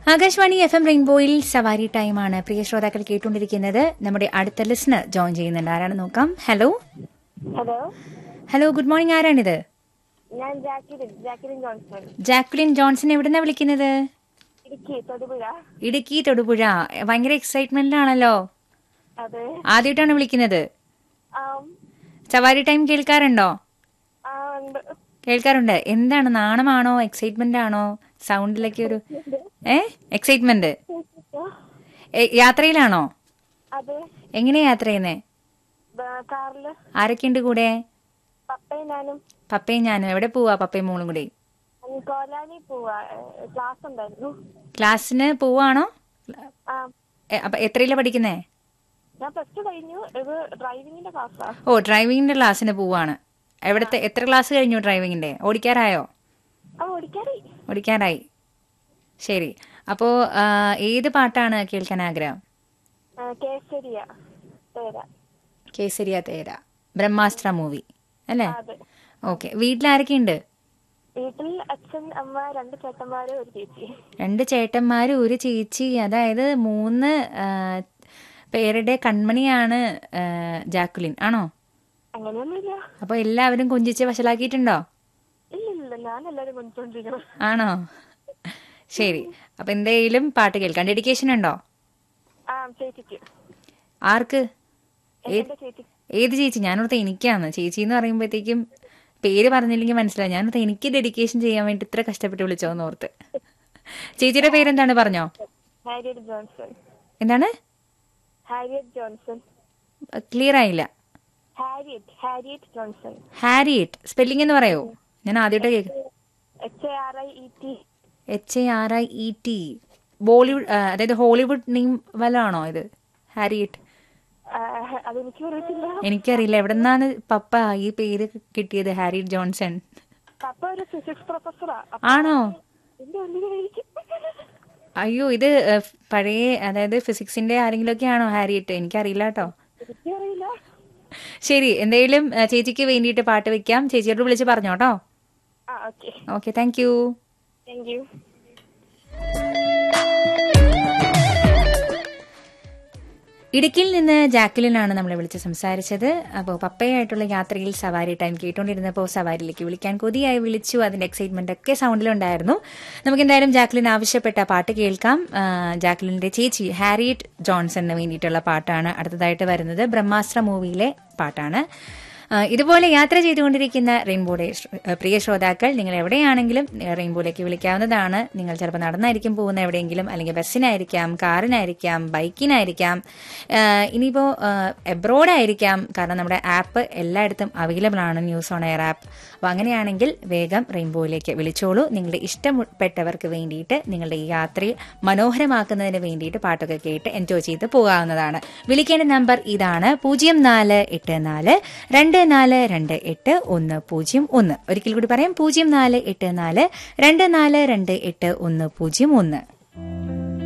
Akashvani F M റെയിൻബോയിൽ സവാരി ടൈമാണ് പ്രിയ ശ്രോതാക്കൾ കേട്ടുകൊണ്ടിരിക്കുന്നത് നമ്മുടെ അടുത്ത ലിസ്ണർ ജോയിൻ ചെയ്യുന്നുണ്ട് ആരാണ് നോക്കാം hello hello hello good morning ആരാണിത് ഞാൻ ജാക്കിലിൻ ജാക്കിലിൻ ജോൺസൺ ജാക്വലിൻ ജോൺസൺ എവിടുന്നാ വിളിക്കുന്നത് ഇടുക്കി തൊടുപുഴ ഇടുക്കി തൊടുപുഴ ഭയങ്കര എക്സൈറ്റ്മെന്റിലാണല്ലോ അതെ ആദ്യമായിട്ടാണ് വിളിക്കുന്നത് ആം, സവാരി ടൈം കേൾക്കാറുണ്ടോ ആ ഉണ്ട് കേൾക്കാറുണ്ട് എന്താണ് നാണമാണോ എക്സൈറ്റ്മെന്റ് ആണോ സൗണ്ടിലൊക്കെ ഒരു ഏ എക്സൈറ്റ്മെന്റ് യാത്രയിലാണോ അതെ എങ്ങനെയാ യാത്ര ചെയ്യുന്നേ ബ- കാറില് ആരൊക്കെയുണ്ട് കൂടെ പപ്പയും ഞാനും പപ്പയും ഞാനും എവിടെ പോവാ പപ്പയും മോളും കൂടി ഉം, കോലാനി പോവാ ക്ലാസ് ഉണ്ടായിരുന്നു ക്ലാസ്സിന് പോവാണോ ആ എ, അപ്പൊ എത്രയില പഠിക്കുന്നേ ഞാൻ പ്ലസ് ടു കഴിഞ്ഞു ഇത് ഡ്രൈവിംഗിന്റെ ക്ലാസ്സാ ഓ ഡ്രൈവിംഗിന്റെ ക്ലാസ്സിന് പോവാണ് എവിടത്തെ എത്ര ക്ലാസ് കഴിഞ്ഞു ഡ്രൈവിംഗിന്റെ ഓടിക്കാറായോ ആ ഓടിക്കാറി ഓടിക്കാറായി ശരി അപ്പോ ആ, ഏത് പാട്ടാണ് കേൾക്കാൻ ആഗ്രഹം ആ, കേസരിയ പേരാ കേസരിയ തേര ബ്രഹ്മാസ്ത്ര മൂവി അല്ലേ അതെ ഓക്കെ വീട്ടിലാരൊക്കെയുണ്ട് വീട്ടിൽ അച്ഛൻ അമ്മ രണ്ട് ചേട്ടന്മാര് ഒരു ചേച്ചി രണ്ട് ചേട്ടന്മാരും ഒരു ചേച്ചി അതായത് മൂന്ന് ആ, പേരുടെ കൺമണിയാണ് ആ, ജാക്കുലിൻ ആണോ അങ്ങനെയൊന്നുമില്ല അപ്പൊ എല്ലാവരും കൊഞ്ചിച്ച് വഷളാക്കിയിട്ടുണ്ടോ ഇല്ല ഇല്ല ഞാൻ എല്ലാരും കൊണ്ടുകൊണ്ടിരിക്കണം ആണോ ശരി അപ്പൊ എന്തെങ്കിലും പാട്ട് കേൾക്കാം ഡെഡിക്കേഷൻ ഉണ്ടോ ആ ചേച്ചിക്ക് ആർക്ക് എന്റെ ചേച്ചി ഏത് ചേച്ചി ഞാനോർത്ത് എനിക്കാണ് ചേച്ചി എന്ന് പറയുമ്പോഴത്തേക്കും പേര് പറഞ്ഞില്ലെങ്കിൽ മനസ്സിലായി ഞാനോർത്ത് എനിക്ക് ഡെഡിക്കേഷൻ ചെയ്യാൻ വേണ്ടി ഇത്ര കഷ്ടപ്പെട്ട് വിളിച്ചോന്ന് ഓർത്ത് ചേച്ചിയുടെ പേരെന്താണ് പറഞ്ഞോ ഹാരിയറ്റ് ജോൺസൺ എന്താണ് ഹാരിയറ്റ് ജോൺസൺ ക്ലിയർ ആയില്ല Harriet Harriet Johnson Harriet spelling എന്ന് പറയോ ഞാൻ ആദ്യമായിട്ട് കേൾക്കും H A R I E T H A R I E T Bollywood ആ, അതായത് ഹോളിവുഡ് നെയിം വല്ലതാണോ ഇത് ഹാരിയറ്റ് അതെനിക്ക് അറിയത്തില്ല എനിക്കറിയില്ല എവിടെ നിന്നാണ് പപ്പ ഈ പേര് കിട്ടിയത് ഹാരിയറ്റ് ജോൺസൺ പപ്പ ഒരു ഫിസിക്സ് പ്രൊഫസറാ ആണോ എന്റെ ഉള്ളിലായിരിക്കും അയ്യോ ഇത് ഏഹ്, പഴയ അതായത് ഫിസിക്സിന്റെ ആരെങ്കിലും ഒക്കെ ആണോ ഹാരിയറ്റ് എനിക്കറിയില്ല കേട്ടോ എനിക്കറിയില്ല ശരി എന്തെങ്കിലും ഏഹ്, ചേച്ചിക്ക് വേണ്ടിയിട്ട് പാട്ട് വെക്കാം ചേച്ചിയോട് വിളിച്ച് പറഞ്ഞോ കേട്ടോ ആ okay okay thank you thank you ഇടുക്കിയിൽ നിന്ന് ജാക്കുലിനാണ് നമ്മളെ വിളിച്ച് സംസാരിച്ചത് അപ്പോൾ പപ്പയായിട്ടുള്ള യാത്രയിൽ സവാരി ടൈം കേട്ടുകൊണ്ടിരുന്നപ്പോൾ സവാരിയിലേക്ക് വിളിക്കാൻ കൊതിയായി വിളിച്ചു അതിന്റെ എക്സൈറ്റ്മെന്റ് ഒക്കെ സൗണ്ടിലുണ്ടായിരുന്നു നമുക്ക് എന്തായാലും ജാക്കുലിൻ ആവശ്യപ്പെട്ട പാട്ട് കേൾക്കാം ആ, ജാക്കുലിന്റെ ചേച്ചി ഹാരിയറ്റ് ജോൺസണിന് വേണ്ടിയിട്ടുള്ള പാട്ടാണ് അടുത്തതായിട്ട് വരുന്നത് ബ്രഹ്മാസ്ത്ര മൂവിയിലെ പാട്ടാണ് ആ, ഇതുപോലെ യാത്ര ചെയ്തുകൊണ്ടിരിക്കുന്ന റെയിൻബോയുടെ ശ്ര- ആ, പ്രിയ ശ്രോതാക്കൾ നിങ്ങൾ എവിടെയാണെങ്കിലും ആ, റെയിൻബോയിലേക്ക് വിളിക്കാവുന്നതാണ് നിങ്ങൾ ചിലപ്പോൾ നടന്നായിരിക്കും പോകുന്ന എവിടെയെങ്കിലും അല്ലെങ്കിൽ ബസ്സിനായിരിക്കാം കാറിനായിരിക്കാം ബൈക്കിനായിരിക്കാം ആ, ഇനിയിപ്പോൾ എബ്രോഡ് ആയിരിക്കാം കാരണം നമ്മുടെ ആപ്പ് എല്ലായിടത്തും അവൈലബിൾ ആണ് ന്യൂസ് ഓൺ എയർ ആപ്പ് അപ്പോൾ അങ്ങനെയാണെങ്കിൽ വേഗം റെയിൻബോയിലേക്ക് വിളിച്ചോളൂ നിങ്ങളുടെ ഇഷ്ടപ്പെട്ടവർക്ക് വേണ്ടിയിട്ട് നിങ്ങളുടെ ഈ യാത്രയിൽ മനോഹരമാക്കുന്നതിന് വേണ്ടിയിട്ട് പാട്ടൊക്കെ കേട്ട് എൻജോയ് ചെയ്ത് പോകാവുന്നതാണ് വിളിക്കേണ്ട നമ്പർ ഇതാണ് പൂജ്യം നാല് എട്ട് നാല് രണ്ട് നാല് രണ്ട് എട്ട് ഒന്ന് പൂജ്യം ഒന്ന് ഒരിക്കൽ കൂടി പറയാം പൂജ്യം നാല് എട്ട് നാല് രണ്ട് നാല് രണ്ട് എട്ട് ഒന്ന് പൂജ്യം ഒന്ന്